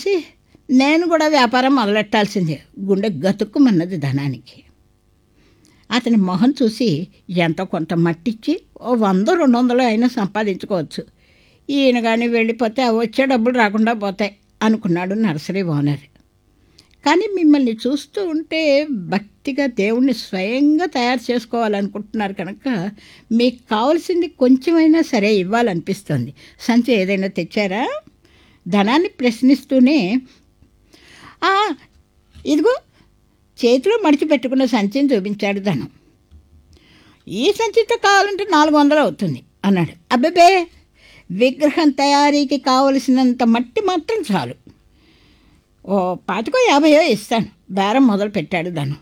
తెలిసి నేను కూడా వ్యాపారం మొదలెట్టాల్సిందే గుండె గతుక్కుమన్నది ధనానికి అతని మొహం చూసి ఎంతో కొంత మట్టిచ్చి ఓ వంద రెండు వందలు అయినా సంపాదించుకోవచ్చు ఈయన కానీ వెళ్ళిపోతే ఆ వచ్చే డబ్బులు రాకుండా పోతాయి అనుకున్నాడు నర్సరీ ఓనర్ కానీ మిమ్మల్ని చూస్తూ ఉంటే భక్తిగా దేవుణ్ణి స్వయంగా తయారు చేసుకోవాలనుకుంటున్నారు కనుక మీకు కావాల్సింది కొంచెమైనా సరే ఇవ్వాలనిపిస్తుంది సంచి ఏదైనా తెచ్చారా ధనాన్ని ప్రశ్నిస్తూనే "ఆ, ఇదిగో చేతిలో మడిచి పెట్టుకున్న సంచిని చూపించాడు ధనం ఈ సంచితో కావాలంటే నాలుగు వందలు అవుతుంది అన్నాడు అబ్బే విగ్రహం తయారీకి కావలసినంత మట్టి మాత్రం చాలు ఓ పాతికో యాభైయో ఇస్తాను బేరం మొదలు పెట్టాడు ధనం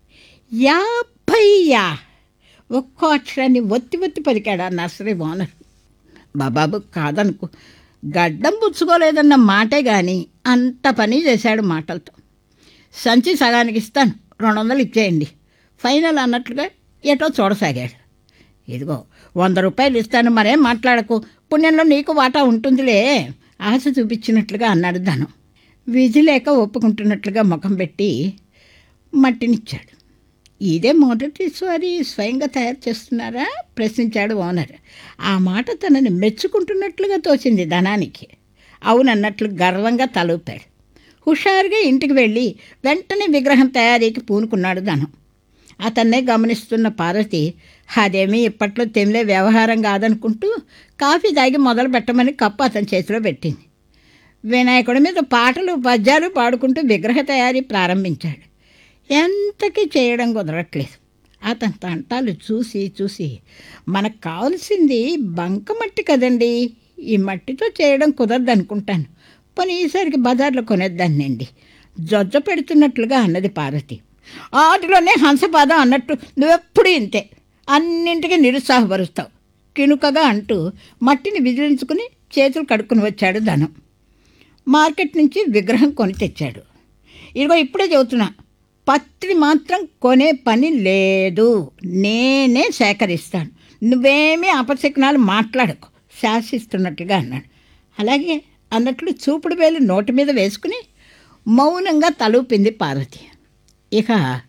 యాభయ్యా ఒక్కో అక్షరాన్ని ఒత్తి ఒత్తి పలికాడు ఆ నర్సరీ ఓనర్ బాబాబు కాదనుకో గడ్డం పుచ్చుకోలేదన్న మాటే కానీ అంత పని చేశాడు మాటలతో సంచి సగానికి ఇస్తాను రెండు వందలు ఇచ్చేయండి ఫైనల్ అన్నట్లుగా ఎటో చూడసాగాడు ఇదిగో వంద రూపాయలు ఇస్తాను మరేం మాట్లాడకు పుణ్యంలో నీకు వాటా ఉంటుందిలే ఆశ చూపించినట్లుగా అన్నాడు ధనం విధి లేక ఒప్పుకుంటున్నట్లుగా ముఖం పెట్టి మట్టినిచ్చాడు ఇదే మొదటిసారి స్వయంగా తయారు చేస్తున్నారా ప్రశ్నించాడు ఓనర్ ఆ మాట తనని మెచ్చుకుంటున్నట్లుగా తోచింది ధనానికి అవునన్నట్లు గర్వంగా తలూపాడు హుషారుగా ఇంటికి వెళ్ళి వెంటనే విగ్రహం తయారీకి పూనుకున్నాడు ధనం అతన్నే గమనిస్తున్న పార్వతి అదేమీ ఇప్పట్లో తెమిలే వ్యవహారం కాదనుకుంటూ కాఫీ తాగి మొదలు పెట్టమని కప్పు అతని చేతిలో పెట్టింది వినాయకుడి మీద పాటలు పద్యాలు పాడుకుంటూ విగ్రహ తయారీ ప్రారంభించాడు ఎంతకీ చేయడం కుదరట్లేదు అతని తంటాలు చూసి చూసి మనకు కావాల్సింది బంక మట్టి కదండి ఈ మట్టితో చేయడం కుదరదు అనుకుంటాను పోనీ ఈసారికి బజార్లో కొనేద్దానండి జొజ్జ పెడుతున్నట్లుగా అన్నది పార్వతి వాటిలోనే హంసపాదం అన్నట్టు నువ్వెప్పుడు ఇంతే అన్నింటికి నిరుత్సాహపరుస్తావు కినుకగా అంటూ మట్టిని విదిలించుకుని చేతులు కడుక్కుని వచ్చాడు ధనం మార్కెట్ నుంచి విగ్రహం కొని తెచ్చాడు ఇదిగో ఇప్పుడే చెబుతున్నా పత్రి మాత్రం కొనే పని లేదు నేనే సేకరిస్తాను నువ్వేమీ అపశకునాలు మాట్లాడకు శాసిస్తున్నట్లుగా అన్నాడు అలాగే అన్నట్లు చూపుడు వేలు నోటి మీద వేసుకుని మౌనంగా తలూపింది పార్వతి ఇక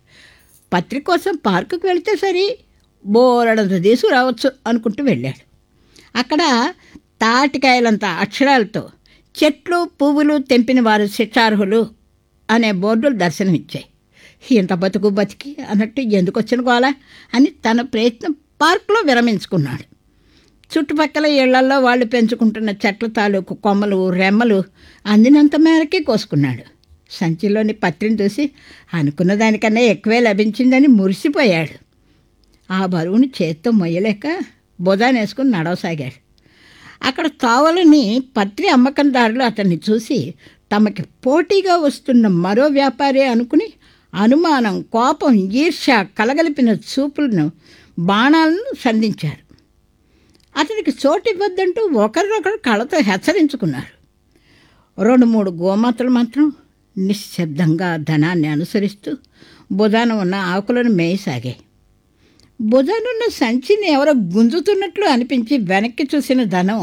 పత్రి కోసం పార్కుకు వెళితే సరి బోరడంత తీసుకురావచ్చు అనుకుంటూ వెళ్ళాడు అక్కడ తాటికాయలంత అక్షరాలతో చెట్లు పువ్వులు తెంపిన వారు శిక్షార్హులు అనే బోర్డులు దర్శనమిచ్చాయి ఇంత బతుకు బతికి అన్నట్టు ఎందుకు వచ్చిన గోలా అని తన ప్రయత్నం పార్కులో విరమించుకున్నాడు చుట్టుపక్కల ఇళ్లల్లో వాళ్ళు పెంచుకుంటున్న చెట్ల తాలూకు కొమ్మలు రెమ్మలు అందినంత మేరకే కోసుకున్నాడు సంచిలోని పత్రిని చూసి అనుకున్న దానికన్నా ఎక్కువే లభించిందని మురిసిపోయాడు ఆ బరువుని చేత్తో మొయ్యలేక బుధానేసుకుని నడవసాగాడు అక్కడ తావలని పత్రి అమ్మకందారులు అతన్ని చూసి తమకి పోటీగా వస్తున్న మరో వ్యాపారి అనుకుని అనుమానం కోపం ఈర్ష్య కలగలిపిన చూపులను బాణాలను సంధించారు అతనికి చోటు ఇవ్వద్దంటూ ఒకరినొకరు కళ్ళతో హెచ్చరించుకున్నారు రెండు మూడు గోమాతలు మాత్రం నిశ్శబ్దంగా ధనాన్ని అనుసరిస్తూ బుధాన ఉన్న ఆకులను మేయసాగాయి బుధానున్న సంచిని ఎవరో గుంజుతున్నట్లు అనిపించి వెనక్కి చూసిన ధనం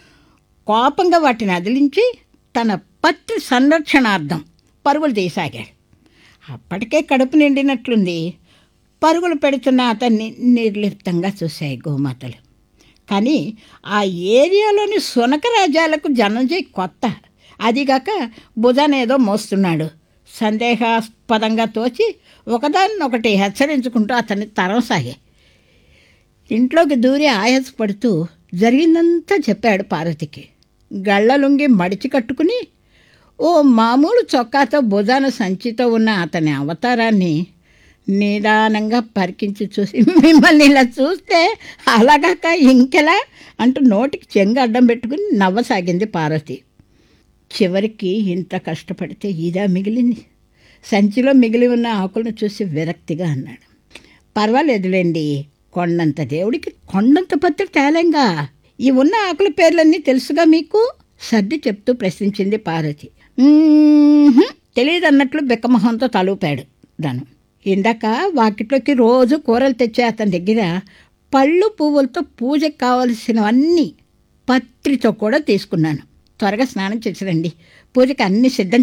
కోపంగా వాటిని అదిలించి తన పత్రి సంరక్షణార్థం పరుగులు తీసాగాడు అప్పటికే కడుపు నిండినట్లుంది పరుగులు పెడుతున్న అతన్ని నిర్లిప్తంగా చూశాయి గోమాతలు కానీ ఆ ఏరియాలోని సునక రాజ్యాలకు జనంజయ్ కొత్త అదిగాక భుజానేదో మోస్తున్నాడు సందేహాస్పదంగా తోచి ఒకదాన్నొకటి హెచ్చరించుకుంటూ అతన్ని తరంసాగే ఇంట్లోకి దూరి ఆయాసపడుతూ జరిగిందంతా చెప్పాడు పార్వతికి గళ్ళలుంగి మడిచి కట్టుకుని ఓ మామూలు చొక్కాతో భుజాన సంచితో ఉన్న అతని అవతారాన్ని నిదానంగా పరికించి చూసి మిమ్మల్ని ఇలా చూస్తే అలాగాక ఇంకెలా అంటూ నోటికి చెంగు అడ్డం పెట్టుకుని నవ్వసాగింది పార్వతి చివరికి ఇంత కష్టపడితే ఇదా మిగిలింది సంచిలో మిగిలి ఉన్న ఆకులను చూసి విరక్తిగా అన్నాడు పర్వాలేదులేండి కొండంత దేవుడికి కొండంత పత్రి తేలంగా ఈ ఉన్న ఆకుల పేర్లన్నీ తెలుసుగా మీకు సర్ది చెప్తూ ప్రశ్నించింది పార్వతి "మ్మ్హ్మ్." తెలియదన్నట్లు బిక్కమొహంతో తలూపాడు ధను ఇందాక వాకిట్లోకి రోజు కూరలు తెచ్చే అతని దగ్గర పళ్ళు పువ్వులతో పూజకు కావలసినవన్నీ పత్రితో కూడా తీసుకున్నాను త్వరగా స్నానం చేసిరండి పూజకి అన్ని సిద్ధం